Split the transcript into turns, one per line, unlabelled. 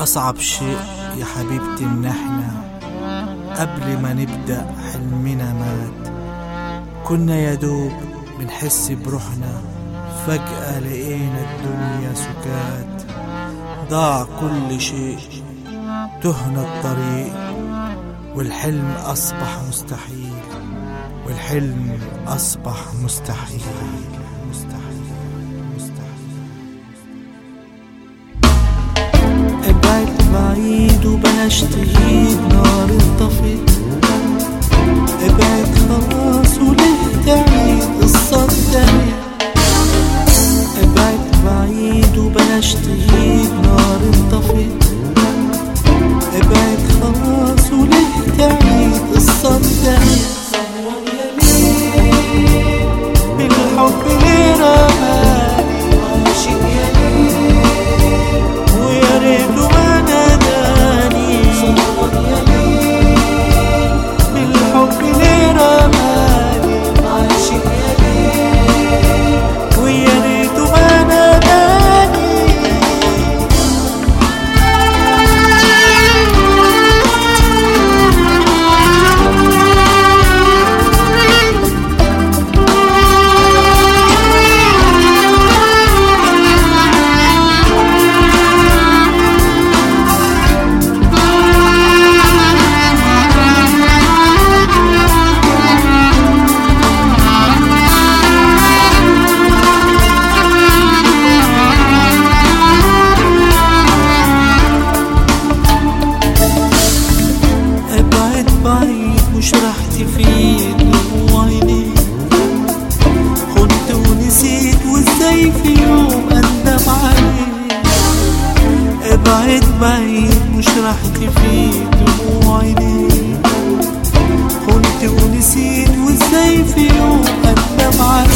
أصعب شيء يا حبيبتي إن إحنا قبل ما نبدأ حلمنا مات كنا يا دوب بنحس بروحنا فجأة لقينا الدنيا سكات ضاع كل شيء تهنا الطريق والحلم أصبح مستحيل والحلم أصبح مستحيل مستحيل مستحيل ابعد بعيد وبلاش تغيب نار انطفت ابعد خلاص وليه تعيد قصة تانية ابعد بعيد وبلاش تغيب نار انطفت ابعد خلاص وليه تعيد قصة تانية بالحب ليه رماني عاشق يا ليل ويا ريت ما ناداني يا ليل بالحب ليه رماني عاشق يا ليل ويا ريت ما ناداني ابعد بعيد مش راح تفيد دموع عينيك خنت ونسيت وازاي في يوم اندم عليك ابعد بعيد مش راح تفيد دموع عينيك خنت ونسيت وازاي في يوم اندم عليك